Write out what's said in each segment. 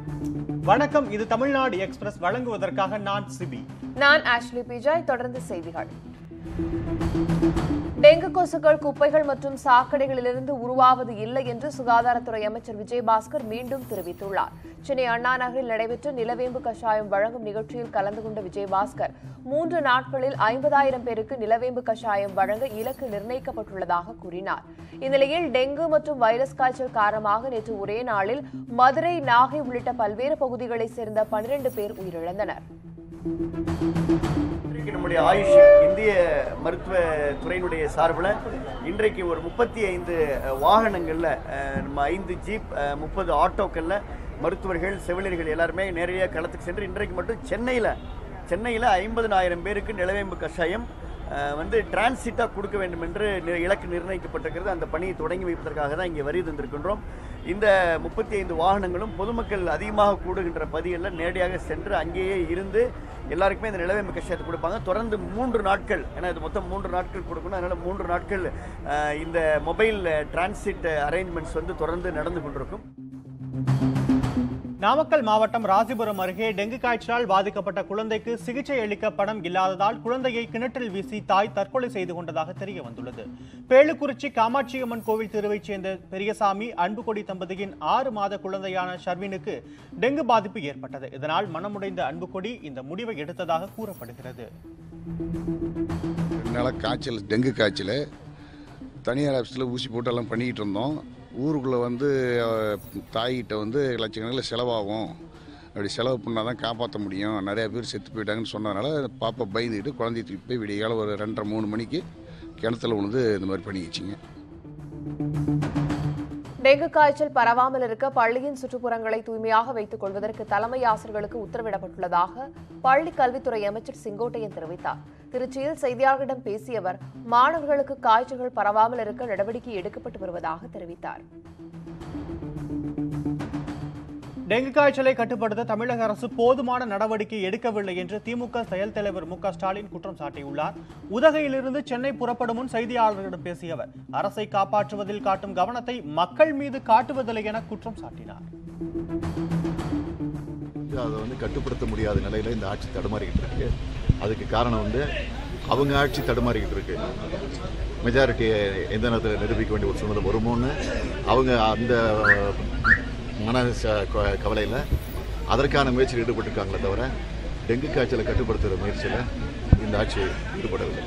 வணக்கம் இது தமிழ்நாடு எக்ஸ்பிரஸ் வழங்குவதற்காக நான் சிபி நான் ஆஷ்லி பிஜாய் தொடர்ந்து செய்திகள் டெங்கு கொசுக்கள் குப்பைகள் மற்றும் சாக்கடைகளிலிருந்து உருவாவது இல்லை என்று சுகாதாரத்துறை அமைச்சர் விஜயபாஸ்கர் மீண்டும் தெரிவித்துள்ளார் சென்னை அண்ணா நகரில் நடைபெற்ற நிலவேம்பு கஷாயம் வழங்கும் நிகழ்ச்சியில் கலந்து கொண்ட விஜயபாஸ்கர் மூன்று நாட்களில் ஐம்பதாயிரம் பேருக்கு நிலவேம்பு கஷாயம் வழங்க இலக்கு நிர்ணயிக்கப்பட்டுள்ளதாக கூறினார் இந்நிலையில் டெங்கு மற்றும் வைரஸ் காய்ச்சல் காரணமாக நேற்று ஒரே நாளில் மதுரை நாகை உள்ளிட்ட பல்வேறு பகுதிகளைச் சேர்ந்த பனிரெண்டு பேர் உயிரிழந்தனர் இன்றைக்கு நம்முடைய ஆயுஷ் இந்திய மருத்துவ துறையினுடைய சார்பில் இன்றைக்கு ஒரு முப்பத்தி ஐந்து வாகனங்களில் அஹ், நம்ம ஐந்து ஜீப் முப்பது ஆட்டோக்களில் மருத்துவர்கள் செவிலியர்கள் எல்லாருமே நேரடியாக களத்துக்கு சென்று இன்றைக்கு மட்டும் சென்னையில் சென்னையில் ஐம்பதனாயிரம் பேருக்கு நிலவேம்பு கஷாயம் அஹ், வந்து டிரான்சிட்டாக கொடுக்க வேண்டும் என்று நி- இலக்கு நிர்ணயிக்கப்பட்டிருக்கிறது அந்த பணியை தொடங்கி வைப்பதற்காக தான் இங்கே வரி தந்திருக்கின்றோம் இந்த முப்பத்தி ஐந்து வாகனங்களும் பொதுமக்கள் அதிகமாக கூடுகின்ற பகுதிகளில் நேரடியாக சென்று அங்கேயே இருந்து எல்லாருக்குமே இந்த நிலவேம்பு கஷாயத்தை கொடுப்பாங்க தொடர்ந்து மூன்று நாட்கள் ஏன்னா இது மொத்தம் மூன்று நாட்கள் கொடுக்கணும் அதனால் மூன்று நாட்கள் அஹ், இந்த மொபைல் டிரான்சிட் அரேஞ்ச்மெண்ட்ஸ் வந்து தொடர்ந்து நடந்து கொண்டிருக்கும் நாமக்கல் மாவட்டம் ராசிபுரம் அருகே டெங்கு காய்ச்சலால் பாதிக்கப்பட்ட குழந்தைக்கு சிகிச்சை அளிக்க பணம் இல்லாததால் குழந்தையை கிணற்றில் வீசி தாய் தற்கொலை செய்து கொண்டதாக தெரிய வந்துள்ளது பேளுக்குறிச்சி காமாட்சியம்மன் கோவில் தெருவைச் சேர்ந்த பெரியசாமி அன்புகொடி தம்பதியின் ஆறு மாத குழந்தையான ஷர்வினுக்கு டெங்கு பாதிப்பு ஏற்பட்டது இதனால் மனமுடைந்த அன்புகொடி இந்த முடிவை எடுத்ததாக கூறப்படுகிறது ரெண்டு நாளாக காய்ச்சல் டெங்கு காய்ச்சல் தனியார் ஆஃபீஸில் ஊசி போட்டு எல்லாம் பண்ணிக்கிட்டு இருந்தோம் ஊருக்குள்ளே வந்து அஹ், தாய்கிட்ட வந்து லட்சக்கணக்கில் செலவாகும் அப்படி செலவு பண்ணால் தான் காப்பாற்ற முடியும் நிறைய பேர் செத்து போயிட்டாங்கன்னு சொன்னதுனால பாப்பா பயந்துக்கிட்டு குழந்தைய தூக்கி போய் விடிய காலம் ஒரு ரெண்டரை மூணு மணிக்கு கிணத்துல விழுந்து இந்த மாதிரி பண்ணிக்கிச்சிங்க டெங்கு காய்ச்சல் பரவாமல் இருக்க பள்ளியின் சுற்றுப்புறங்களை தூய்மையாக வைத்துக் கொள்வதற்கு தலைமை ஆசிரியர்களுக்கு உத்தரவிடப்பட்டுள்ளதாக பள்ளி கல்வித்துறை அமைச்சர் செங்கோட்டையன் தெரிவித்தார் திருச்சியில் செய்தியாளர்களிடம் பேசிய அவர் மாணவர்களுக்கு காய்ச்சல்கள் பரவாமல் இருக்க நடவடிக்கை எடுக்கப்பட்டு வருவதாக தெரிவித்தார் டெங்கு காய்ச்சலை கட்டுப்படுத்த தமிழக அரசு போதுமான நடவடிக்கை எடுக்கவில்லை என்று திமுக செயல் தலைவர் மு க ஸ்டாலின் குற்றம் சாட்டியுள்ளார் உதகையிலிருந்து சென்னை புறப்படும் முன் செய்தியாளர்களிடம் பேசிய அவர் அரசை காப்பாற்றுவதில் காட்டும் கவனத்தை மக்கள் மீது காட்டுவதில்லை என குற்றம் சாட்டினார் அதை வந்து கட்டுப்படுத்த முடியாத நிலையில இந்த ஆட்சி தடுமாறிக்கிட்டு இருக்கு அதுக்கு காரணம் வந்து அவங்க ஆட்சி தடுமாறிக்கிட்டு இருக்கு மெஜாரிட்டி எந்த நேரத்தில் நிரூபிக்க வேண்டிய ஒரு சூழ்நிலை வருமோன்னு அவங்க அந்த மன ச- க- கவலையில் அதற்கான முயற்சியில் ஈடுபட்டிருக்காங்களே தவிர டெங்கு காய்ச்சலை கட்டுப்படுத்துகிற முயற்சியில் இந்த ஆட்சி ஈடுபடவில்லை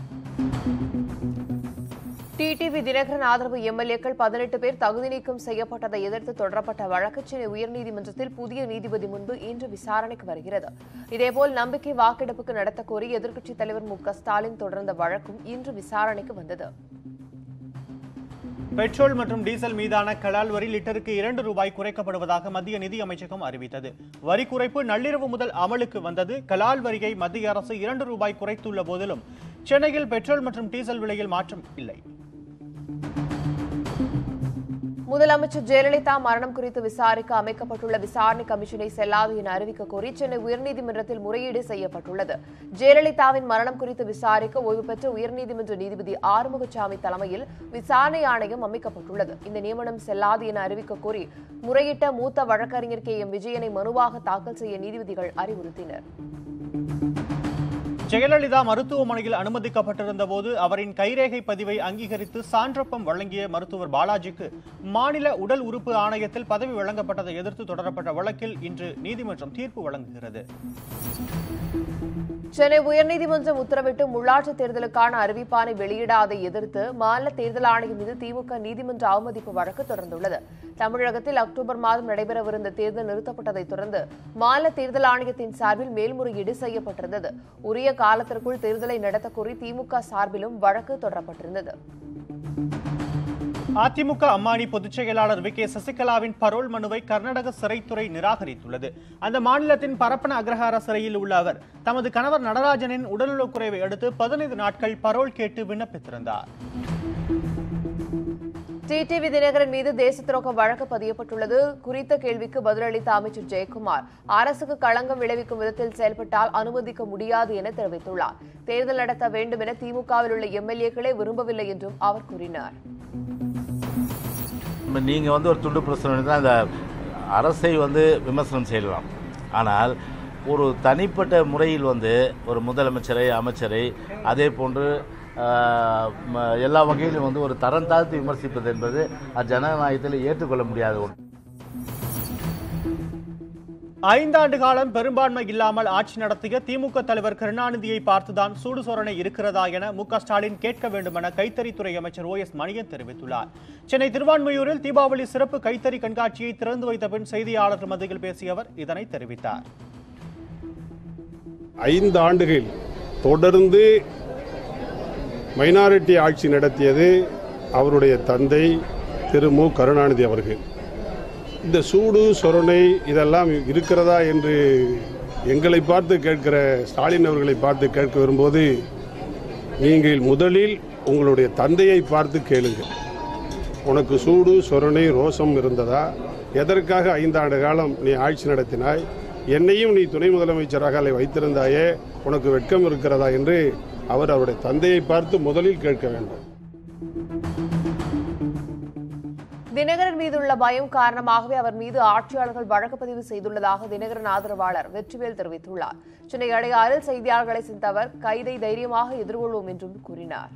டிடிவி தினகரன் ஆதரவு எம்எல்ஏக்கள் பதினெட்டு பேர் தகுதி நீக்கம் செய்யப்பட்டதை எதிர்த்து தொடரப்பட்ட வழக்கு சென்னை உயர்நீதிமன்றத்தில் புதிய நீதிபதி முன்பு இன்று விசாரணைக்கு வருகிறது இதேபோல் நம்பிக்கை வாக்கெடுப்புக்கு நடத்த கோரி எதிர்க்கட்சித் தலைவர் மு க ஸ்டாலின் தொடர்ந்த வழக்கும் இன்று விசாரணைக்கு வந்தது பெட்ரோல் மற்றும் டீசல் மீதான கலால் வரி லிட்டருக்கு இரண்டு ரூபாய் குறைக்கப்படுவதாக மத்திய நிதி அமைச்சகம் அறிவித்தது வரி குறைப்பு நள்ளிரவு முதல் அமலுக்கு வந்தது கலால் வரியை மத்திய அரசு இரண்டு ரூபாய் குறைத்துள்ள போதிலும் சென்னையில் பெட்ரோல் மற்றும் டீசல் விலையில் மாற்றம் இல்லை முதலமைச்சர் ஜெயலலிதா மரணம் குறித்து விசாரிக்க அமைக்கப்பட்டுள்ள விசாரணை கமிஷனை செல்லாது என அறிவிக்க கோரி சென்னை உயர்நீதிமன்றத்தில் முறையீடு செய்யப்பட்டுள்ளது ஜெயலலிதாவின் மரணம் குறித்து விசாரிக்க ஓய்வு பெற்ற உயர்நீதிமன்ற நீதிபதி ஆறுமுகசாமி தலைமையில் விசாரணை ஆணையம் அமைக்கப்பட்டுள்ளது இந்த நியமனம் செல்லாது என அறிவிக்க கோரி முறையிட்ட மூத்த வழக்கறிஞர் கே எம் விஜயனை மனுவாக தாக்கல் செய்ய நீதிபதிகள் அறிவுறுத்தினர் ஜெயலலிதா மருத்துவமனையில் அனுமதிக்கப்பட்டிருந்த போது அவரின் கைரேகை பதிவை அங்கீகரித்து சான்றப்பம் வழங்கிய மருத்துவர் பாலாஜிக்கு மாநில உடல் உறுப்பு ஆணையத்தில் பதவி வழங்கப்பட்டதை எதிர்த்து தொடரப்பட்ட வழக்கில் இன்று நீதிமன்றம் தீர்ப்பு வழங்குகிறது சென்னை உயர்நீதிமன்றம் உத்தரவிட்டு உள்ளாட்சி தேர்தலுக்கான அறிவிப்பானை வெளியிடாதை எதிர்த்து மாநில தேர்தல் ஆணையம் மீது திமுக நீதிமன்ற அவமதிப்பு வழக்கு தொடர்ந்துள்ளது தமிழகத்தில் அக்டோபர் மாதம் நடைபெறவிருந்த தேர்தல் நிறுத்தப்பட்டதைத் தொடர்ந்து மாநில தேர்தல் ஆணையத்தின் சார்பில் மேல்முறையீடு செய்யப்பட்டிருந்தது உரிய காலத்திற்குள் தேர்தலை நடத்த கோரி திமுக சார்பிலும் வழக்கு தொடரப்பட்டிருந்தது அதிமுக அம்மானி பொதுச் செயலாளர் வி கே சசிகலாவின் பரோல் மனுவை கர்நாடக சிறைத்துறை நிராகரித்துள்ளது அந்த மாநிலத்தின் பரப்பன அக்ரஹார சிறையில் உள்ள அவர் தமது கணவர் நடராஜனின் உடல்நலக்குறைவை அடுத்து பதினைந்து நாட்கள் பரோல் கேட்டு விண்ணப்பித்திருந்தார் டிடிவி தினகரன் மீது தேச துரோக வழக்கு பதியப்பட்டுள்ளது குறித்த கேள்விக்கு பதிலளித்த அமைச்சர் ஜெயக்குமார் அரசுக்கு களங்கம் விளைவிக்கும் விதத்தில் செயல்பட்டால் அனுமதிக்க முடியாது என தெரிவித்துள்ளார் தேர்தல் நடத்த வேண்டும் என திமுகவில் உள்ள எம்எல்ஏக்களே விரும்பவில்லை என்றும் அவர் கூறினார் நீங்கள் வந்து ஒரு துண்டு பிரச்சனை தான் இந்த அரசை வந்து விமர்சனம் செய்யலாம் ஆனால் ஒரு தனிப்பட்ட முறையில் வந்து ஒரு முதலமைச்சரை அமைச்சரை அதே போன்று ஆஹ், ம- எல்லா வகையிலும் வந்து ஒரு தரம் தாழ்த்தி விமர்சிப்பது என்பது அது ஜனநாயகத்தில் ஏற்றுக்கொள்ள முடியாத ஒன்று ஐந்தாண்டு காலம் பெரும்பான்மை இல்லாமல் ஆட்சி நடத்திய திமுக தலைவர் கருணாநிதியை பார்த்துதான் சூடு சொரணை இருக்கிறதா என மு க ஸ்டாலின் கேட்க வேண்டுமென கைத்தறித்துறை அமைச்சர் ஓ எஸ் மணியன் தெரிவித்துள்ளார் சென்னை திருவான்மையூரில் தீபாவளி சிறப்பு கைத்தறி கண்காட்சியை திறந்து வைத்த பின் செய்தியாளர்கள் மத்தியில் பேசிய அவர் இதனை தெரிவித்தார் ஐந்து ஆண்டுகள் தொடர்ந்து மைனாரிட்டி ஆட்சி நடத்தியது அவருடைய தந்தை திரு மு கருணாநிதி அவர்கள் இந்த சூடு சொரணை இதெல்லாம் இருக்கிறதா என்று எங்களை பார்த்து கேட்கிற ஸ்டாலின் அவர்களை பார்த்து கேட்க வரும்போது நீங்கள் முதலில் உங்களுடைய தந்தையை பார்த்து கேளுங்கள் உனக்கு சூடு சொரணை ரோசம் இருந்ததா எதற்காக ஐந்தாண்டு காலம் நீ ஆட்சி நடத்தினாய் என்னையும் நீ துணை முதலமைச்சராக அதை வைத்திருந்தாயே உனக்கு வெட்கம் இருக்கிறதா என்று அவர் அவருடைய தந்தையை பார்த்து முதலில் கேட்க வேண்டும் தினகரன் மீதுள்ள பயம் காரணமாகவே அவர் மீது ஆட்சியாளர்கள் வழக்கு பதிவு செய்துள்ளதாக தினகரன் ஆதரவாளர் வெற்றிவேல் தெரிவித்துள்ளார் சென்னை அடையாறில் செய்தியாளர்களை சந்தித்த அவர் கைதை தைரியமாக எதிர்கொள்வோம் என்றும் கூறினார்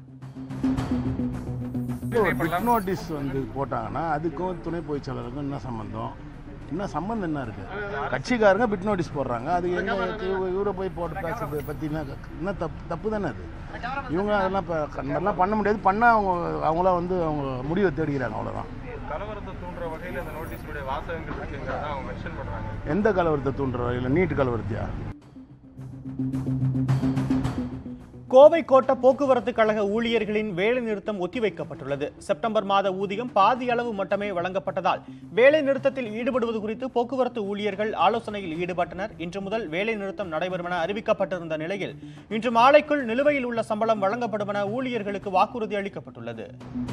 ஒரு பிட் நோட்டீஸ் வந்து போட்டாங்கன்னா அதுக்கும் துணை பொதுச் செயலருக்கும் என்ன சம்பந்தம் என்ன சம்பந்தம் என்ன இருக்கு கட்சிக்காரங்க பிட் நோட்டீஸ் போடுறாங்க அது எங்க இவ- இவரை போய் போட்டு பேசுறதை பத்தி என்ன என்ன தப்பு தப்பு தானே அது இவங்க அதெல்லாம் இப்போ மாதிரிலாம் பண்ண முடியாது பண்ண அவங்க அவங்களா வந்து அவங்க முடிவை தேடிக்கிறாங்க அவ்வளோதான் கலவரத்தை தூண்டுற வகையில் இந்த நோட்டீஸுடைய வாசகங்கள் இருக்குங்கிறத அவங்க மென்ஷன் பண்றாங்க எந்த கலவரத்தை தூண்டுற இல்லை நீட் கலவரத்தையா கோவை கோட்ட போக்குவரத்து கழக ஊழியர்களின் வேலை நிறுத்தம் ஒத்திவைக்கப்பட்டுள்ளது செப்டம்பர் மாத ஊதியம் பாதி அளவு மட்டுமே வழங்கப்பட்டதால் வேலை நிறுத்தத்தில் ஈடுபடுவது குறித்து போக்குவரத்து ஊழியர்கள் ஆலோசனையில் ஈடுபட்டனர் இன்று முதல் வேலை நிறுத்தம் நடைபெறும் என அறிவிக்கப்பட்டிருந்த நிலையில் இன்று மாலைக்குள் நிலுவையில் உள்ள சம்பளம் வழங்கப்படும் என ஊழியர்களுக்கு வாக்குறுதி அளிக்கப்பட்டுள்ளது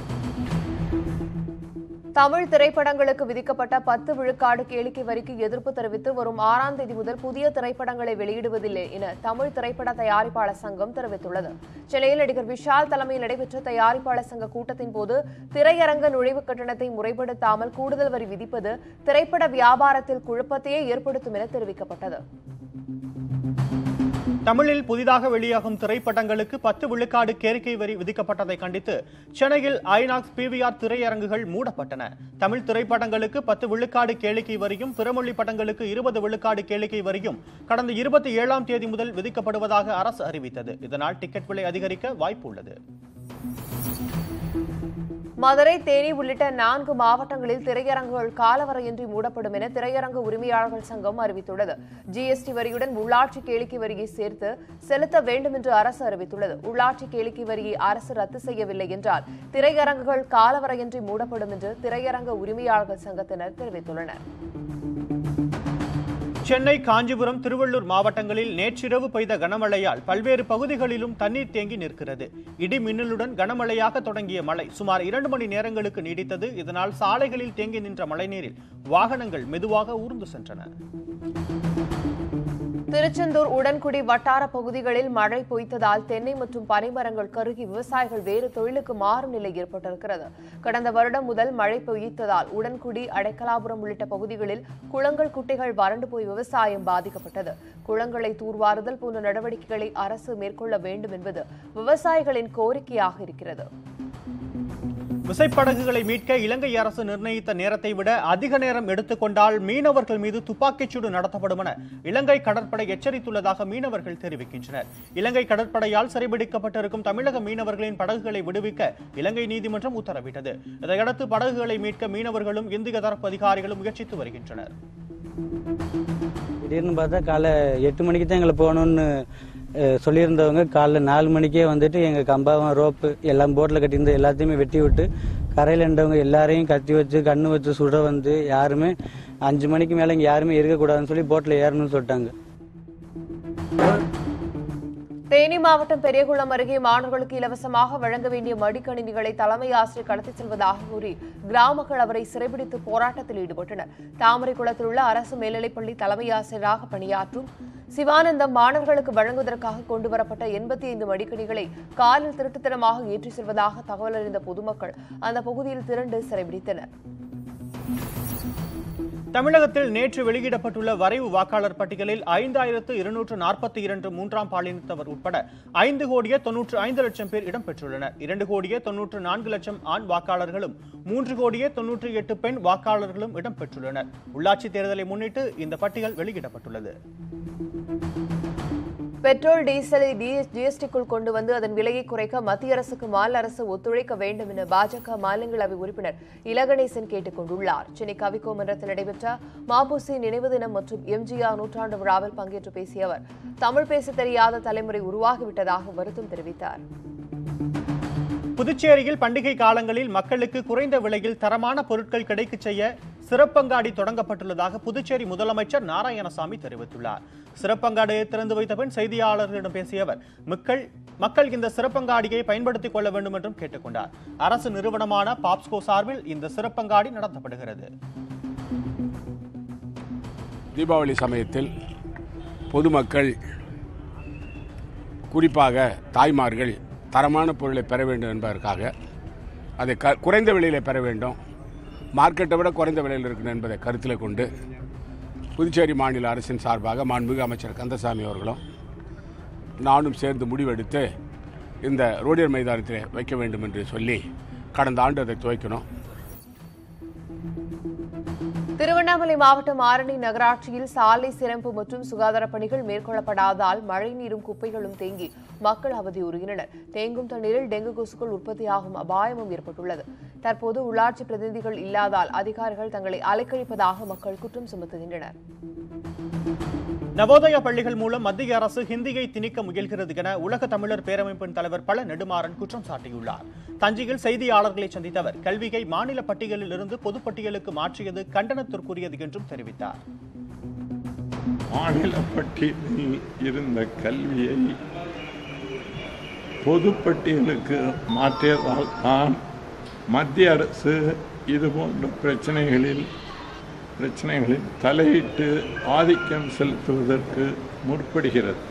தமிழ் திரைப்படங்களுக்கு விதிக்கப்பட்ட பத்து விழுக்காடு கேளிக்கை வரிக்கு எதிர்ப்பு தெரிவித்து வரும் ஆறாம் தேதி முதல் புதிய திரைப்படங்களை வெளியிடுவதில்லை என தமிழ் திரைப்பட தயாரிப்பாளர் சங்கம் தெரிவித்துள்ளது சென்னையில் நடிகர் விஷால் தலைமையில் நடைபெற்ற தயாரிப்பாளர் சங்க கூட்டத்தின் போது திரையரங்க நுழைவு கட்டணத்தை முறைப்படுத்தாமல் கூடுதல் வரி விதிப்பது திரைப்பட வியாபாரத்தில் குழப்பத்தையே ஏற்படுத்தும் என தெரிவிக்கப்பட்டது தமிழில் புதிதாக வெளியாகும் திரைப்படங்களுக்கு பத்து விழுக்காடு கேரிக்கை வரி விதிக்கப்பட்டதை கண்டித்து சென்னையில் ஐநாக்ஸ் பிவிஆர் திரையரங்குகள் மூடப்பட்டன தமிழ் திரைப்படங்களுக்கு பத்து விழுக்காடு கேளிக்கை வரியும் பிறமொழி படங்களுக்கு இருபது விழுக்காடு கேளிக்கை வரியும் கடந்த இருபத்தி ஏழாம் தேதி முதல் விதிக்கப்படுவதாக அரசு அறிவித்தது இதனால் டிக்கெட் விலை அதிகரிக்க வாய்ப்பு உள்ளது மதுரை தேனி உள்ளிட்ட நான்கு மாவட்டங்களில் திரையரங்குகள் காலவரையின்றி மூடப்படும் என திரையரங்கு உரிமையாளர்கள் சங்கம் அறிவித்துள்ளது ஜிஎஸ்டி வரியுடன் உள்ளாட்சி கேளிக்கை வரியை சேர்த்து செலுத்த வேண்டும் என்று அரசு அறிவித்துள்ளது உள்ளாட்சி கேளிக்கை வரியை அரசு ரத்து செய்யவில்லை என்றால் திரையரங்குகள் காலவரையின்றி மூடப்படும் என்று திரையரங்க உரிமையாளர்கள் சங்கத்தினர் தெரிவித்துள்ளனர் சென்னை காஞ்சிபுரம் திருவள்ளூர் மாவட்டங்களில் நேற்றிரவு பெய்த கனமழையால் பல்வேறு பகுதிகளிலும் தண்ணீர் தேங்கி நிற்கிறது இடி மின்னலுடன் கனமழையாக தொடங்கிய மழை சுமார் இரண்டு மணி நேரங்களுக்கு நீடித்தது இதனால் சாலைகளில் தேங்கி நின்ற மழைநீரில் வாகனங்கள் மெதுவாக ஊர்ந்து சென்றன திருச்செந்தூர் உடன்குடி வட்டார பகுதிகளில் மழை பொய்த்ததால் தென்னை மற்றும் பனைமரங்கள் கருகி விவசாயிகள் வேறு தொழிலுக்கு மாறும் நிலை ஏற்பட்டிருக்கிறது கடந்த வருடம் முதல் மழை பொய்த்ததால் உடன்குடி அடைக்கலாபுரம் உள்ளிட்ட பகுதிகளில் குளங்கள் குட்டைகள் வறண்டு போய் விவசாயம் பாதிக்கப்பட்டது குளங்களை தூர்வாறுதல் போன்ற நடவடிக்கைகளை அரசு மேற்கொள்ள வேண்டும் என்பது விவசாயிகளின் கோரிக்கையாக இருக்கிறது விசைப்படகுகளை மீட்க இலங்கை அரசு நிர்ணயித்த நேரத்தை விட அதிக நேரம் எடுத்துக்கொண்டால் மீனவர்கள் மீது துப்பாக்கிச்சூடு நடத்தப்படும் என இலங்கை கடற்படை எச்சரித்துள்ளதாக மீனவர்கள் தெரிவிக்கின்றனர் இலங்கை கடற்படையால் சிறைபிடிக்கப்பட்டிருக்கும் தமிழக மீனவர்களின் படகுகளை விடுவிக்க இலங்கை நீதிமன்றம் உத்தரவிட்டது இதையடுத்து படகுகளை மீட்க மீனவர்களும் இந்திய தரப்பு அதிகாரிகளும் முயற்சித்து வருகின்றனர் திடீர்னு பார்த்தா காலை எட்டு மணிக்கு தான் எங்களை போகணும்னு அஹ், சொல்லியிருந்தவங்க காலைல நாலு மணிக்கே வந்துட்டு எங்கள் கம்பாவம் ரோப்பு எல்லாம் போட்டில் கட்டியிருந்த எல்லாத்தையுமே வெட்டி விட்டு கரையில் இருந்தவங்க எல்லாரையும் கத்தி வச்சு கண்ணு வச்சு சுட வந்து யாருமே அஞ்சு மணிக்கு மேலே இங்கே யாருமே இருக்கக்கூடாதுன்னு சொல்லி போட்டில் ஏறணும்னு சொல்லிட்டாங்க தேனி மாவட்டம் பெரியகுளம் அருகே மாணவர்களுக்கு இலவசமாக வழங்க வேண்டிய மடிக்கணினிகளை தலைமை ஆசிரியர் கடத்திச் செல்வதாக கூறி கிராமங்கள் அவரை சிறைபிடித்து போராட்டத்தில் ஈடுபட்டனர் தாமரைக்குளத்தில் உள்ள அரசு மேல்நிலைப்பள்ளி தலைமை ஆசிரியராக பணியாற்றும் சிவானந்தம் மாணவர்களுக்கு வழங்குவதற்காக கொண்டுவரப்பட்ட எண்பத்தி ஐந்து மடிக்கணிகளை காலில் திருட்டுத்தனமாக ஏற்றி செல்வதாக தகவல் அறிந்த பொதுமக்கள் அந்த பகுதியில் திரண்டு சிறைபிடித்தனர் தமிழகத்தில் நேற்று வெளியிடப்பட்டுள்ள வரைவு வாக்காளர் பட்டியலில் ஐந்தாயிரத்து இருநூற்று நாற்பத்தி இரண்டு மூன்றாம் பாலினத்தவர் உட்பட ஐந்து கோடியே தொன்னூற்று ஐந்து லட்சம் பேர் இடம்பெற்றுள்ளனர் இரண்டு கோடியே தொன்னூற்று நான்கு லட்சம் ஆண் வாக்காளர்களும் மூன்று கோடியே தொன்னூற்றி எட்டு பெண் வாக்காளர்களும் இடம்பெற்றுள்ளனர் உள்ளாட்சி தேர்தலை முன்னிட்டு இந்த பட்டியல் வெளியிடப்பட்டுள்ளது பெட்ரோல் டீசலை ஜிஎஸ்டிக்குள் கொண்டு வந்து அதன் விலையை குறைக்க மத்திய அரசுக்கு மாநில அரசு ஒத்துழைக்க வேண்டும் என பாஜக மாநிலங்களவை உறுப்பினர் இலகணேசன் கேட்டுக் கொண்டுள்ளார் சென்னை கவிக்கோ மன்றத்தில் நடைபெற்ற மாபூசி நினைவு தினம் மற்றும் எம்ஜிஆர் நூற்றாண்டு விழாவில் பங்கேற்று பேசிய அவர் தமிழ் பேச தெரியாத தலைமுறை உருவாகிவிட்டதாக வருத்தம் தெரிவித்தார் புதுச்சேரியில் பண்டிகை காலங்களில் மக்களுக்கு குறைந்த விலையில் தரமான பொருட்கள் கிடைக்கச் செய்ய சிறப்பங்காடி தொடங்கப்பட்டுள்ளதாக புதுச்சேரி முதலமைச்சர் நாராயணசாமி தெரிவித்துள்ளார் சிறப்பங்காடியை திறந்து வைத்த பின் செய்தியாளர்களிடம் பேசிய அவர் மக்கள் மக்கள் இந்த சிறப்பங்காடியை பயன்படுத்திக் கொள்ள வேண்டும் என்றும் கேட்டுக்கொண்டார் அரசு நிறுவனமான பாப்ஸ்கோ சார்பில் இந்த சிறப்பங்காடி நடத்தப்படுகிறது தீபாவளி சமயத்தில் பொதுமக்கள் குறிப்பாக தாய்மார்கள் தரமான பொருளை பெற வேண்டும் என்பதற்காக அதை க குறைந்த விலையில் பெற வேண்டும் மார்க்கெட்டை விட குறைந்த விலையில் இருக்கணும் என்பதை கருத்தில் கொண்டு புதுச்சேரி மாநில அரசின் சார்பாக மாண்புமிகு அமைச்சர் கந்தசாமி அவர்களும் நானும் சேர்ந்து முடிவெடுத்து இந்த ரோடியர் மைதானத்தில் வைக்க வேண்டும் என்று சொல்லி கடந்த ஆண்டு அதை துவைக்கணும் திருவண்ணாமலை மாவட்டம் ஆரணி நகராட்சியில் சாலை சிறப்பு மற்றும் சுகாதார பணிகள் மேற்கொள்ளப்படாததால் மழைநீரும் குப்பைகளும் தேங்கி மக்கள் அவதியுறுகின்றனர் தேங்கும் தண்ணீரில் டெங்கு கொசுக்கள் உற்பத்தியாகும் அபாயமும் ஏற்பட்டுள்ளது தற்போது உள்ளாட்சி பிரதிநிதிகள் இல்லாதால் அதிகாரிகள் தங்களை அலைக்கழிப்பதாக மக்கள் குற்றம் சுமத்துகின்றனர் நவோதயா பள்ளிகள் மூலம் மத்திய அரசு ஹிந்தியை திணிக்க முயல்கிறது என உலக தமிழர் பேரமைப்பின் தலைவர் பல நெடுமாறன் குற்றம் சாட்டியுள்ளார் தஞ்சையில் செய்தியாளர்களை சந்தித்த அவர் கல்வியை மாநில பட்டியலில் இருந்து பொதுப்பட்டியலுக்கு மாற்றியது கண்டனத்திற்குரியது என்றும் தெரிவித்தார் மாநில பட்டியலில் இருந்த கல்வியை பொதுப்பட்டியலுக்கு மாற்றியதால் தான் மத்திய அரசு இதுபோன்ற பிரச்சனைகளில் பிரச்சனைகளில் தலையிட்டு ஆதிக்கம் செலுத்துவதற்கு முற்படுகிறது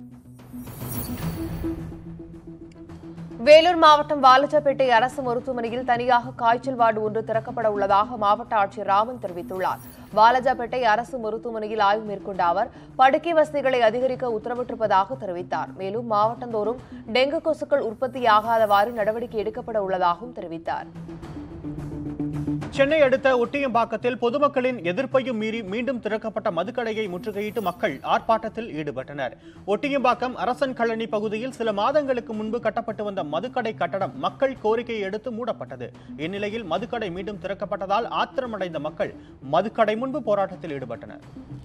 வேலூர் மாவட்டம் வாலஜாபேட்டை அரசு மருத்துவமனையில் தனியாக காய்ச்சல் வார்டு ஒன்று திறக்கப்பட உள்ளதாக மாவட்ட ஆட்சியர் ராமன் தெரிவித்துள்ளார் வாலஜாபேட்டை அரசு மருத்துவமனையில் ஆய்வு மேற்கொண்ட அவர் படுக்கை வசதிகளை அதிகரிக்க உத்தரவிட்டிருப்பதாக தெரிவித்தார் மேலும் மாவட்டந்தோறும் டெங்கு கொசுக்கள் உற்பத்தியாகாதவாறு நடவடிக்கை எடுக்கப்பட உள்ளதாகவும் தெரிவித்தார் சென்னை அடுத்த ஒட்டியம்பாக்கத்தில் பொதுமக்களின் எதிர்ப்பையும் மீறி மீண்டும் திறக்கப்பட்ட மதுக்கடையை முற்றுகையிட்டு மக்கள் ஆர்ப்பாட்டத்தில் ஈடுபட்டனர் ஒட்டியம்பாக்கம் அரசன் கழனி பகுதியில் சில மாதங்களுக்கு முன்பு கட்டப்பட்டு வந்த மதுக்கடை கட்டடம் மக்கள் கோரிக்கையை அடுத்து மூடப்பட்டது இந்நிலையில் மதுக்கடை மீண்டும் திறக்கப்பட்டதால் ஆத்திரமடைந்த மக்கள் மதுக்கடை முன்பு போராட்டத்தில் ஈடுபட்டனர்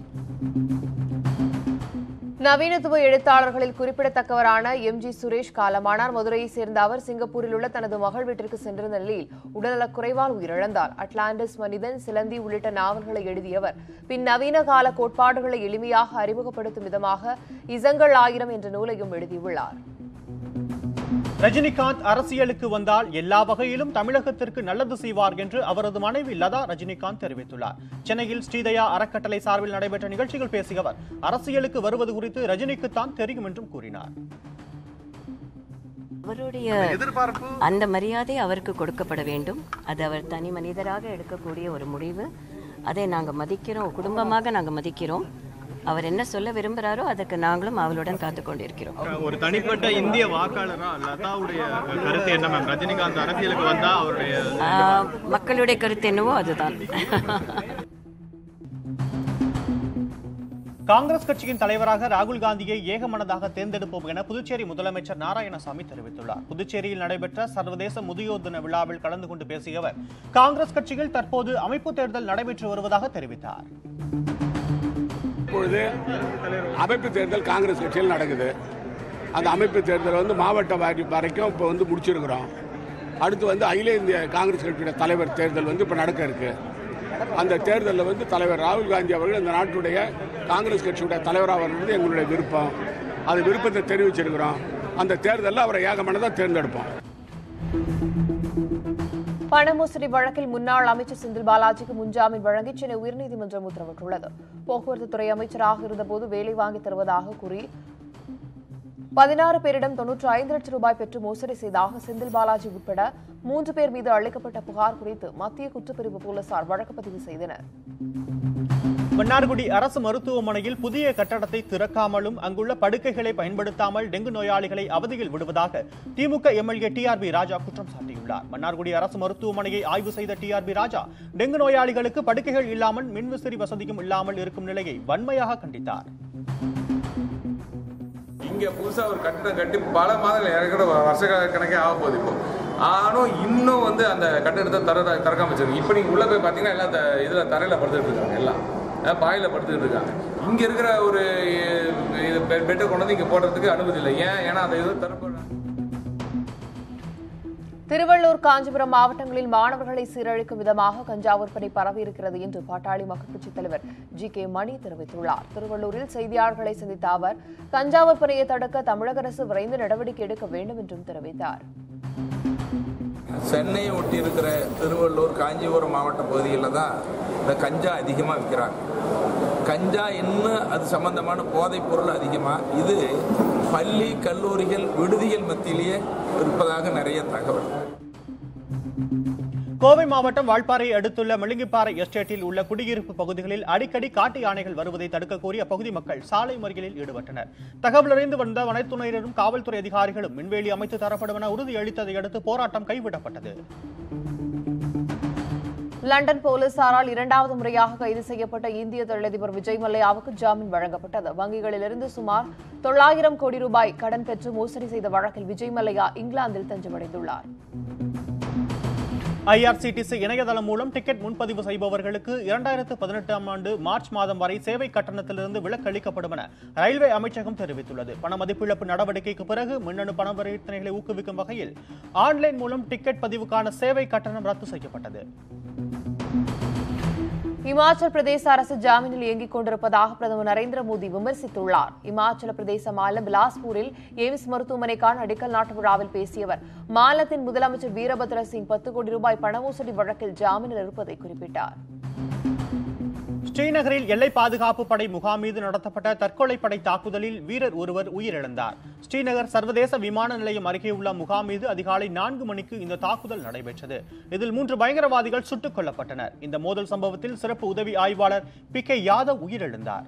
நவீனத்துவ எழுத்தாளர்களில் குறிப்பிடத்தக்கவரான எம் ஜி சுரேஷ் காலமானார் மதுரையை சேர்ந்த அவர் சிங்கப்பூரில் உள்ள தனது மகள் வீட்டிற்கு சென்றிருந்த நிலையில் உடல்நலக் குறைவால் உயிரிழந்தார் அட்லாண்டிஸ் மனிதன் சிலந்தி உள்ளிட்ட நாவல்களை எழுதியவர் பின் நவீன கால கோட்பாடுகளை எளிமையாக அறிமுகப்படுத்தும் விதமாக இசங்கள் ஆயிரம் என்ற நூலையும் எழுதியுள்ளார் ரஜினிகாந்த் அரசியலுக்கு வந்தால் எல்லா வகையிலும் தமிழகத்திற்கு நல்லது செய்வார் என்று அவரது மனைவி லதா ரஜினிகாந்த் தெரிவித்துள்ளார் சென்னையில் ஸ்ரீதயா அறக்கட்டளை சார்பில் நடைபெற்ற நிகழ்ச்சியில் பேசிய அவர் அரசியலுக்கு வருவது குறித்து ரஜினிக்குத்தான் தெரியும் என்றும் கூறினார் அவருடைய அந்த மரியாதை அவருக்கு கொடுக்கப்பட வேண்டும் அது அவர் தனி மனிதராக எடுக்கக்கூடிய ஒரு முடிவு அதை நாங்கள் மதிக்கிறோம் குடும்பமாக நாங்கள் மதிக்கிறோம் அவர் என்ன சொல்ல விரும்புகிறாரோ அதுக்கு நாங்களும் அவளுடன் காத்து கொண்டிருக்கிறோம் ஒரு தனிப்பட்ட இந்திய வாக்காளரா லதாவுடைய கருத்து என்ன மேம் ரஜினிகாந்த் அரசியலுக்கு வந்தா அவருடைய ஆஹ், மக்களுடைய கருத்து என்னவோ அதுதான் காங்கிரஸ் கட்சியின் தலைவராக ராகுல் காந்தியை ஏகமனதாக தேர்ந்தெடுப்போம் என புதுச்சேரி முதலமைச்சர் நாராயணசாமி தெரிவித்துள்ளார் புதுச்சேரியில் நடைபெற்ற சர்வதேச முதியோர் தின விழாவில் கலந்து கொண்டு பேசிய அவர் காங்கிரஸ் கட்சியில் தற்போது அமைப்பு தேர்தல் நடைபெற்று வருவதாக தெரிவித்தார் இப்பொழுது அமைப்பு தேர்தல் காங்கிரஸ் கட்சியில் நடக்குது அந்த அமைப்பு தேர்தல் வந்து மாவட்ட வாரி வரைக்கும் இப்போ வந்து முடிச்சிருக்கிறோம் அடுத்து வந்து அகில இந்திய காங்கிரஸ் கட்சியோட தலைவர் தேர்தல் வந்து இப்போ நடக்க இருக்கு அந்த தேர்தலில் வந்து தலைவர் ராகுல் காந்தி அவர்கள் இந்த நாட்டுடைய காங்கிரஸ் கட்சியோட தலைவராக வர்றது எங்களுடைய விருப்பம் அந்த விருப்பத்தை தெரிவிச்சிருக்கிறோம் அந்த தேர்தலில் அவரை ஏகமனதாக தேர்ந்தெடுப்போம் பண மோசடி வழக்கில் முன்னாள் அமைச்சர் செந்தில் பாலாஜிக்கு முன்ஜாமீன் வழங்கி சென்னை உயர்நீதிமன்றம் உத்தரவிட்டுள்ளது போக்குவரத்து துறை அமைச்சராக இருந்தபோது வேலை வாங்கி தருவதாக கூறி பதினாறு பேரிடம் தொன்னூற்றி ஐந்து லட்சம் ரூபாய் பெற்று மோசடி செய்ததாக செந்தில் பாலாஜி உட்பட மூன்று பேர் மீது அளிக்கப்பட்ட புகார் குறித்து மத்திய குற்றப்பிரிவு போலீசார் வழக்கு பதிவு செய்தனர் மன்னார்குடி அரசு மருத்துவமனையில் புதிய கட்டடத்தை திறக்காமலும் அங்குள்ள படுக்கைகளை பயன்படுத்தாமல் டெங்கு நோயாளிகளை அவதியில் விடுவதாக திமுக எம்எல்ஏ டிஆர்பி ராஜா குற்றம் சாட்டியுள்ளார் மன்னார்குடி அரசு மருத்துவமனையை ஆய்வு செய்த டிஆர்பி ராஜா டெங்கு நோயாளிகளுக்கு படுக்கைகள் இல்லாமல் மின்விசிறி வசதியும் இல்லாமல் இருக்கும் நிலையை வன்மையாக கண்டித்தார் இங்கே புதுசாக ஒரு கட்டிடம் கட்டி பல மாதங்கள் இறக்கிற வருஷ கணக்கே ஆக போகுது இப்போ ஆனால் இன்னும் வந்து அந்த கட்டிடத்தை தர திறக்காம வச்சிருக்கு இப்போ நீங்கள் உள்ளே போய் பார்த்தீங்கன்னா எல்லாம் அந்த இதில் தரையில் படுத்துட்டு இருக்காங்க எல்லாம் அஹ் பாயில படுத்துட்டு இருக்காங்க இங்கே இருக்கிற ஒரு இது பெட்டை கொண்டு வந்து இங்கே போடுறதுக்கு அனுமதி இல்லை ஏன் ஏன்னா அந்த இது தரப்பு திருவள்ளூர் காஞ்சிபுரம் மாவட்டங்களில் மாணவர்களை சீரழிக்கும் விதமாக கஞ்சா விற்பனை பரவி இருக்கிறது என்று பாட்டாளி மக்கள் கட்சித் தலைவர் ஜி கே மணி தெரிவித்துள்ளார் திருவள்ளூரில் செய்தியாளர்களை சந்தித்த அவர் கஞ்சா விற்பனையை தடுக்க தமிழக அரசு விரைந்து நடவடிக்கை எடுக்க வேண்டும் என்றும் தெரிவித்தார் சென்னையை ஒட்டி இருக்கிற திருவள்ளூர் காஞ்சிபுரம் மாவட்ட பகுதிகளில் தான் இந்த கஞ்சா அதிகமாக விற்கிறாங்க கஞ்சா இன்னும் அது சம்பந்தமான போதைப் பொருள் அதிகமாக இது பள்ளி கல்லூரிகள் விடுதிகள் மத்தியிலேயே இருப்பதாக நிறைய தகவல் கோவை மாவட்டம் வால்பாறையை அடுத்துள்ள மெழுங்கிப்பாறை எஸ்டேட்டில் உள்ள குடியிருப்பு பகுதிகளில் அடிக்கடி காட்டு யானைகள் வருவதை தடுக்க கோரி அப்பகுதி மக்கள் சாலை மறியலில் ஈடுபட்டனர் தகவல் அறிந்து வந்த வனத்துறையினரும் காவல்துறை அதிகாரிகளும் மின்வேலி அமைத்து தரப்படும் என உறுதியளித்ததை அடுத்து போராட்டம் கைவிடப்பட்டது லண்டன் போலீசாரால் இரண்டாவது முறையாக கைது செய்யப்பட்ட இந்திய தொழிலதிபர் விஜய் மல்லையாவுக்கு ஜாமீன் வழங்கப்பட்டது வங்கிகளிலிருந்து சுமார் தொள்ளாயிரம் கோடி ரூபாய் கடன் பெற்று மோசடி செய்த வழக்கில் விஜய் மல்லையா இங்கிலாந்தில் தஞ்சமடைந்துள்ளார் ஐஆர்சிடிசி இணையதளம் மூலம் டிக்கெட் முன்பதிவு செய்பவர்களுக்கு இரண்டாயிரத்து பதினெட்டாம் ஆண்டு மார்ச் மாதம் வரை சேவை கட்டணத்திலிருந்து விலக்கு அளிக்கப்படும் என ரயில்வே அமைச்சகம் தெரிவித்துள்ளது பண மதிப்பிழப்பு நடவடிக்கைக்கு பிறகு மின்னணு பண பரிவர்த்தனைகளை ஊக்குவிக்கும் வகையில் ஆன்லைன் மூலம் டிக்கெட் பதிவுக்கான சேவை கட்டணம் ரத்து செய்யப்பட்டது இமாச்சல பிரதேச அரசு ஜாமீனில் இயங்கிக் கொண்டிருப்பதாக பிரதமர் நரேந்திர மோடி விமர்சித்துள்ளார் இமாச்சல பிரதேச மாநிலம் பிலாஸ்பூரில் எய்ம்ஸ் மருத்துவமனைக்கான அடிக்கல் நாட்டு விழாவில் பேசிய அவர் மாநிலத்தின் முதலமைச்சர் வீரபத்ர சிங் பத்து கோடி ரூபாய் பண மோசடி வழக்கில் ஜாமீனில் இருப்பதை குறிப்பிட்டார் ஸ்ரீநகரில் எல்லை பாதுகாப்பு படை முகாம் மீது நடத்தப்பட்ட தற்கொலை படை தாக்குதலில் வீரர் ஒருவர் உயிரிழந்தார் ஸ்ரீநகர் சர்வதேச விமான நிலையம் அருகே உள்ள முகாம் மீது அதிகாலை நான்கு மணிக்கு இந்த தாக்குதல் நடைபெற்றது இதில் மூன்று பயங்கரவாதிகள் சுட்டுக் கொல்லப்பட்டனர் இந்த மோதல் சம்பவத்தில் சிறப்பு உதவி ஆய்வாளர் பி கே யாதவ் உயிரிழந்தார்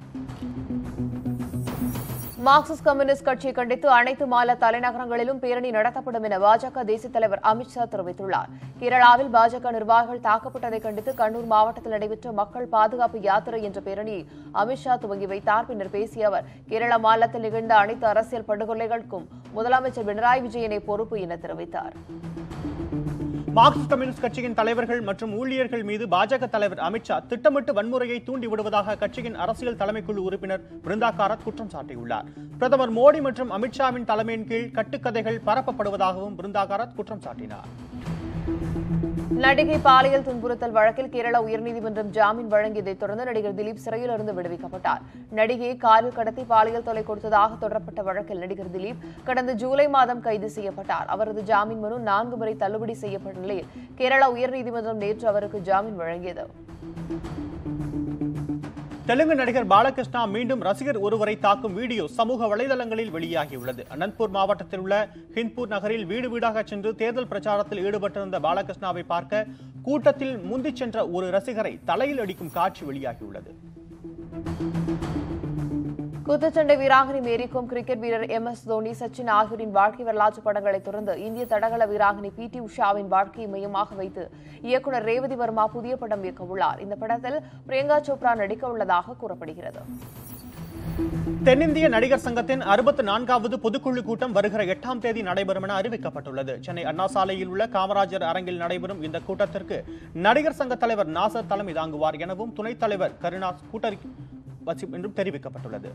மார்க்சிஸ்ட் கம்யூனிஸ்ட் கட்சியை கண்டித்து அனைத்து மாநில தலைநகரங்களிலும் பேரணி நடத்தப்படும் என பாஜக தேசிய தலைவர் அமித்ஷா தெரிவித்துள்ளார் கேரளாவில் பாஜக நிர்வாகிகள் தாக்கப்பட்டதை கண்டித்து கண்ணூர் மாவட்டத்தில் நடைபெற்ற மக்கள் பாதுகாப்பு யாத்திரை என்ற பேரணியை அமித்ஷா துவங்கி வைத்தார் பின்னர் பேசிய அவர் கேரள மாநிலத்தில் நிகழ்ந்த அனைத்து அரசியல் படுகொலைகளுக்கும் முதலமைச்சர் பினராயி விஜயனை பொறுப்பு என தெரிவித்தார் மார்க்சிஸ்ட் கம்யூனிஸ்ட் கட்சியின் தலைவர்கள் மற்றும் ஊழியர்கள் மீது பாஜக தலைவர் அமித்ஷா திட்டமிட்டு வன்முறையை தூண்டி விடுவதாக கட்சியின் அரசியல் தலைமைக்குழு உறுப்பினர் பிருந்தா காரத் குற்றம் சாட்டியுள்ளார் பிரதமர் மோடி மற்றும் அமித்ஷாவின் தலைமையின் கீழ் கட்டுக்கதைகள் பரப்பப்படுவதாகவும் பிருந்தா காரத் குற்றம் சாட்டினார் நடிகை பாலியல் துன்புறுத்தல் வழக்கில் கேரள உயர்நீதிமன்றம் ஜாமீன் வழங்கியதைத் தொடர்ந்து நடிகர் திலீப் சிறையிலிருந்து விடுவிக்கப்பட்டார் நடிகையை காரில் கடத்தி பாலியல் தொல்லை கொடுத்ததாக தொடரப்பட்ட வழக்கில் நடிகர் திலீப் கடந்த ஜூலை மாதம் கைது செய்யப்பட்டார் அவரது ஜாமீன் மனு நான்கு முறை தள்ளுபடி செய்யப்பட்ட நிலையில் கேரள உயர்நீதிமன்றம் நேற்று அவருக்கு ஜாமீன் வழங்கியது தெலுங்கு நடிகர் பாலகிருஷ்ணா மீண்டும் ரசிகர் ஒருவரை தாக்கும் வீடியோ சமூக வலைதளங்களில் வெளியாகியுள்ளது அனந்த்பூர் மாவட்டத்தில் உள்ள ஹிந்த்பூர் நகரில் வீடு வீடாக சென்று தேர்தல் பிரச்சாரத்தில் ஈடுபட்டிருந்த பாலகிருஷ்ணாவை பார்க்க கூட்டத்தில் முந்திச் சென்ற ஒரு ரசிகரை தலையில் அடிக்கும் காட்சி வெளியாகியுள்ளது குத்துச்சண்டை வீராங்கனை மேரிகோம் கிரிக்கெட் வீரர் எம் எஸ் தோனி சச்சின் ஆகியோரின் வாழ்க்கை வரலாற்று படங்களை தொடர்ந்து இந்திய தடகள வீராங்கனை பி டி உஷாவின் வாழ்க்கையை மையமாக வைத்து இயக்குநர் ரேவதி வர்மா புதிய படம் இயக்க உள்ளார் இந்த படத்தில் பிரியங்கா சோப்ரா நடிக்க உள்ளதாக கூறப்படுகிறது தென்னிந்திய நடிகர் சங்கத்தின் அறுபத்தி நான்காவது பொதுக்குழு கூட்டம் வருகிற எட்டாம் தேதி நடைபெறும் என அறிவிக்கப்பட்டுள்ளது சென்னை அண்ணா சாலையில் உள்ள காமராஜர் அரங்கில் நடைபெறும் இந்த கூட்டத்திற்கு நடிகர் சங்க தலைவர் நாசர் தலைமை தாங்குவார் எனவும் துணைத் தலைவர் கருணாஸ் கூட்டறி வசி- என்றும் தெரிவிக்கப்பட்டுள்ளது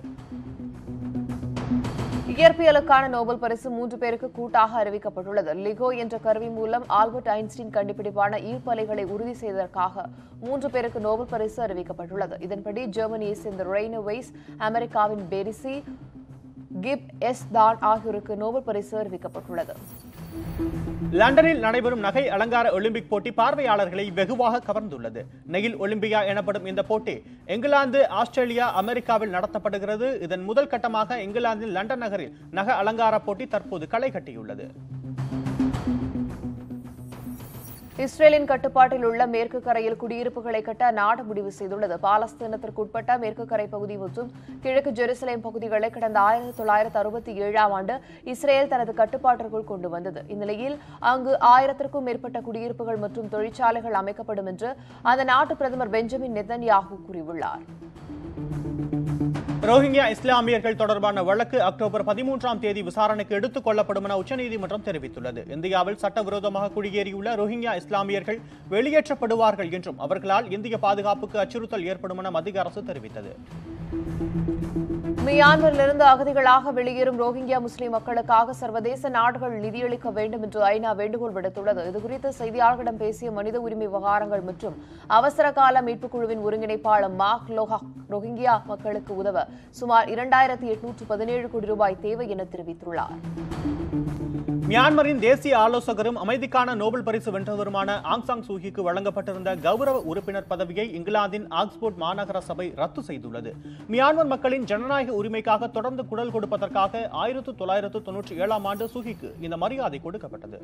இயற்பியலுக்கான நோபல் பரிசு மூன்று பேருக்கு கூட்டாக அறிவிக்கப்பட்டுள்ளது லிகோ என்ற கருவி மூலம் ஆல்பர்ட் ஐன்ஸ்டீன் கண்டுபிடிப்பான ஈர்ப்பலைகளை உறுதி செய்ததற்காக மூன்று பேருக்கு நோபல் பரிசு அறிவிக்கப்பட்டுள்ளது இதன்படி ஜெர்மனியை சேர்ந்த ரெய்னோ வைஸ் அமெரிக்காவின் பெரிசி கிப் எஸ் தான் ஆகியோருக்கு நோபல் பரிசு அறிவிக்கப்பட்டுள்ளது லண்டனில் நடைபெறும் நகை அலங்கார ஒலிம்பிக் போட்டி பார்வையாளர்களை வெகுவாக கவர்ந்துள்ளது நெயில் ஒலிம்பியா எனப்படும் இந்த போட்டி இங்கிலாந்து ஆஸ்திரேலியா அமெரிக்காவில் நடத்தப்படுகிறது இதன் முதல் கட்டமாக இங்கிலாந்தின் லண்டன் நகரில் நகை அலங்கார போட்டி தற்போது களை கட்டியுள்ளது இஸ்ரேலின் கட்டுப்பாட்டில் உள்ள மேற்கு கரையில் குடியிருப்புகளை கட்ட நாடு முடிவு செய்துள்ளது பாலஸ்தீனத்திற்குட்பட்ட மேற்கு கரை பகுதி மற்றும் கிழக்கு ஜெருசலேம் பகுதிகளை கடந்த ஆயிரத்தி தொள்ளாயிரத்து அறுபத்தி ஏழாம் ஆண்டு இஸ்ரேல் தனது கட்டுப்பாட்டிற்குள் கொண்டு வந்தது இந்நிலையில் அங்கு ஆயிரத்திற்கும் மேற்பட்ட குடியிருப்புகள் மற்றும் தொழிற்சாலைகள் அமைக்கப்படும் என்று அந்த நாட்டு பிரதமர் பெஞ்சமின் நெதன்யாகு கூறியுள்ளார் ரோஹிங்கியா இஸ்லாமியர்கள் தொடர்பான வழக்கு அக்டோபர் பதிமூன்றாம் தேதி விசாரணைக்கு எடுத்துக் கொள்ளப்படும் என உச்சநீதிமன்றம் தெரிவித்துள்ளது இந்தியாவில் சட்டவிரோதமாக குடியேறியுள்ள ரோஹிங்கியா இஸ்லாமியர்கள் வெளியேற்றப்படுவார்கள் என்றும் அவர்களால் இந்திய பாதுகாப்புக்கு அச்சுறுத்தல் ஏற்படும் என மத்திய அரசு தெரிவித்தது மியான்மரிலிருந்து அகதிகளாக வெளியேறும் ரோஹிங்கியா முஸ்லிம் மக்களுக்காக சர்வதேச நாடுகள் நிதியளிக்க வேண்டும் என்று ஐநா வேண்டுகோள் விடுத்துள்ளது இதுகுறித்து செய்தியாளர்களிடம் பேசிய மனித உரிமை விவகாரங்கள் மற்றும் அவசர கால மீட்புக் குழுவின் ஒருங்கிணைப்பாளர் மார்க் லோஹாக் ரோஹிங்கியா மக்களுக்கு உதவ சுமார் இரண்டாயிரத்தி எட்நூற்று பதினேழு கோடி ரூபாய் தேவை என தெரிவித்துள்ளார் மியான்மரின் தேசிய ஆலோசகரும் அமைதிக்கான நோபல் பரிசு வென்றவருமான ஆங் சாங் சூகிக்கு வழங்கப்பட்டிருந்த கௌரவ உறுப்பினர் பதவியை இங்கிலாந்தின் ஆக்ஸ்போர்ட் மாநகர சபை ரத்து செய்துள்ளது மியான்மர் மக்களின் ஜனநாயக உரிமைக்காக தொடர்ந்து குரல் கொடுப்பதற்காக ஆயிரத்து தொள்ளாயிரத்து தொன்னூற்றி ஏழாம் ஆண்டு சூகிக்கு இந்த மரியாதை கொடுக்கப்பட்டது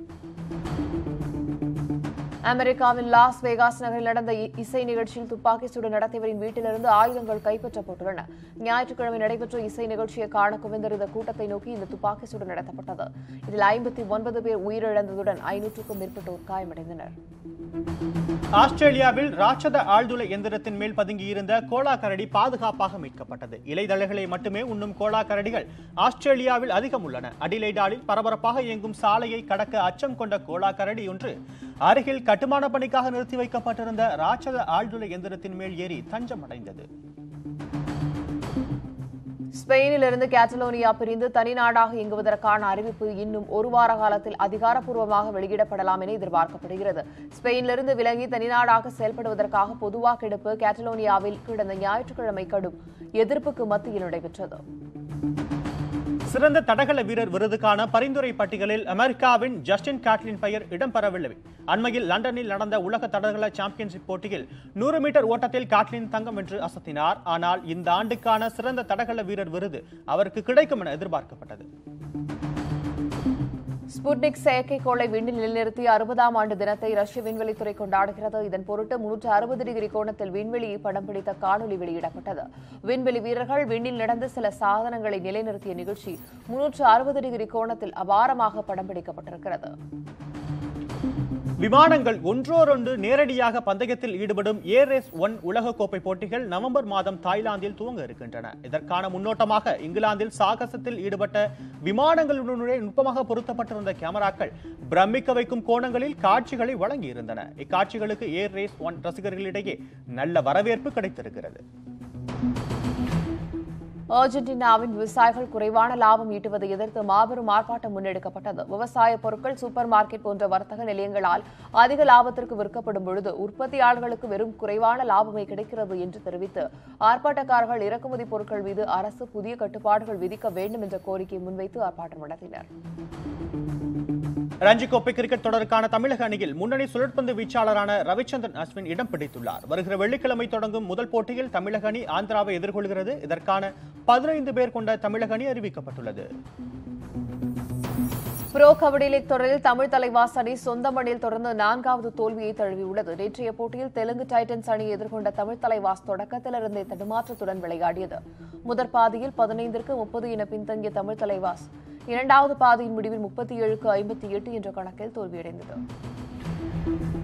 அமெரிக்காவின் லாஸ் வேகாஸ் நகரில் நடந்த இ- இசை நிகழ்ச்சியில் துப்பாக்கி சூடு நடத்தியவரின் வீட்டிலிருந்து ஆயுதங்கள் கைப்பற்றப்பட்டுள்ளன ஞாயிற்றுக்கிழமை நடைபெற்ற இசை நிகழ்ச்சியை காண குவிந்திருந்த கூட்டத்தை நோக்கி இந்த துப்பாக்கி சூடு நடத்தப்பட்டது இதில் ஐம்பத்தி ஒன்பது பேர் உயிரிழந்ததுடன் ஐநூற்றுக்கும் மேற்பட்டோர் காயமடைந்தனர் ஆஸ்திரேலியாவில் ராட்சத ஆழ்துளை எந்திரத்தின் மேல் பதுங்கியிருந்த கோலா கரடி பாதுகாப்பாக மீட்கப்பட்டது இலைதழைகளை மட்டுமே உண்ணும் கோலா கரடிகள் ஆஸ்திரேலியாவில் அதிகம் உள்ளன அடிலைடாலில் பரபரப்பாக இயங்கும் சாலையை கடக்க அச்சம் கொண்ட கோலா கரடி ஒன்று அருகில் கட்டுமான பணிக்காக நிறுத்தி வைக்கப்பட்டிருந்த ராட்சத ஆழ்துளை எந்திரத்தின் மேல் ஏறி தஞ்சம் அடைந்தது ஸ்பெயினிலிருந்து கேட்டலோனியா பிரிந்து தனி நாடாக இயங்குவதற்கான அறிவிப்பு இன்னும் ஒரு வார காலத்தில் அதிகாரப்பூர்வமாக வெளியிடப்படலாம் என எதிர்பார்க்கப்படுகிறது ஸ்பெயினிலிருந்து விலகி தனிநாடாக செயல்படுவதற்காக பொது வாக்கெடுப்பு கேட்டலோனியாவில் கடந்த ஞாயிற்றுக்கிழமை கடும் எதிர்ப்புக்கு மத்தியில் நடைபெற்றது சிறந்த தடகள வீரர் விருதுக்கான பரிந்துரை பட்டியலில் அமெரிக்காவின் ஜஸ்டின் காட்லின் பெயர் இடம்பெறவில்லை அண்மையில் லண்டனில் நடந்த உலக தடகள சாம்பியன்ஷிப் போட்டியில் நூறு மீட்டர் ஓட்டத்தில் காட்லின் தங்கம் வென்று அசத்தினார் ஆனால் இந்த ஆண்டுக்கான சிறந்த தடகள வீரர் விருது அவருக்கு கிடைக்கும் என எதிர்பார்க்கப்பட்டது ஸ்புட்னிக் செயற்கைக்கோளை விண்ணில் நிலைநிறுத்திய அறுபதாம் ஆண்டு தினத்தை ரஷ்ய விண்வெளித்துறை கொண்டாடுகிறது இதன் பொருட்டு முன்னூற்று அறுபது டிகிரி கோணத்தில் விண்வெளியை படம் பிடித்த காணொலி வெளியிடப்பட்டது விண்வெளி வீரர்கள் விண்ணில் நடந்த சில சாதனங்களை நிலைநிறுத்திய நிகழ்ச்சி முன்னூற்று அறுபது டிகிரி கோணத்தில் அபாரமாக படம் பிடிக்கப்பட்டிருக்கிறது விமானங்கள் ஒன்றோரொன்று நேரடியாக பந்தயத்தில் ஈடுபடும் ஏர் ரேஸ் ஒன் உலகக்கோப்பை போட்டிகள் நவம்பர் மாதம் தாய்லாந்தில் துவங்க இருக்கின்றன இதற்கான முன்னோட்டமாக இங்கிலாந்தில் சாகசத்தில் ஈடுபட்ட விமானங்களுடனே நுட்பமாக பொருத்தப்பட்டிருந்த கேமராக்கள் பிரமிக்க வைக்கும் கோணங்களில் காட்சிகளை வழங்கியிருந்தன இக்காட்சிகளுக்கு ஏர் ரேஸ் ஒன் ரசிகர்களிடையே நல்ல வரவேற்பு கிடைத்திருக்கிறது அர்ஜென்டினாவின் விவசாயிகள் குறைவான லாபம் ஈட்டுவதை எதிர்த்து மாபெரும் ஆர்ப்பாட்டம் முன்னெடுக்கப்பட்டது விவசாய பொருட்கள் சூப்பர் மார்க்கெட் போன்ற வர்த்தக நிலையங்களால் அதிக லாபத்திற்கு விற்கப்படும் பொழுது உற்பத்தியாளர்களுக்கு வெறும் குறைவான லாபமே கிடைக்கிறது என்று தெரிவித்து ஆர்ப்பாட்டக்காரர்கள் இறக்குமதி பொருட்கள் மீது அரசு புதிய கட்டுப்பாடுகள் விதிக்க வேண்டும் என்ற கோரிக்கையை முன்வைத்து ஆர்ப்பாட்டம் நடத்தினர் ரஞ்சி கோப்பை கிரிக்கெட் தொடருக்கான தமிழக அணியில் முன்னணி சுழற்பந்து வீச்சாளரான ரவிச்சந்திரன் அஸ்வின் இடம் பிடித்துள்ளார் வருகிற வெள்ளிக்கிழமை தொடங்கும் முதல் போட்டியில் தமிழக அணி ஆந்திராவை எதிர்கொள்கிறது இதற்கான பதினைந்து பேர் கொண்ட தமிழக அணி அறிவிக்கப்பட்டுள்ளது புரோ கபடி லீக் தொடரில் தமிழ் தலைவாஸ் அணி சொந்த மண்ணில் தொடர்ந்து நான்காவது தோல்வியை தழுவியுள்ளது நேற்றைய போட்டியில் தெலுங்கு டைட்டன்ஸ் அணியை எதிர்கொண்ட தமிழ் தலைவாஸ் தொடக்கத்திலிருந்தே தடுமாற்றத்துடன் விளையாடியது முதற் பாதியில் பதினைந்திற்கு முப்பது என பின்தங்கிய தமிழ் தலைவாஸ் இரண்டாவது பாதியின் முடிவில் முப்பத்தி ஏழுக்கு ஐம்பத்தி எட்டு என்ற கணக்கில் தோல்வியடைந்தது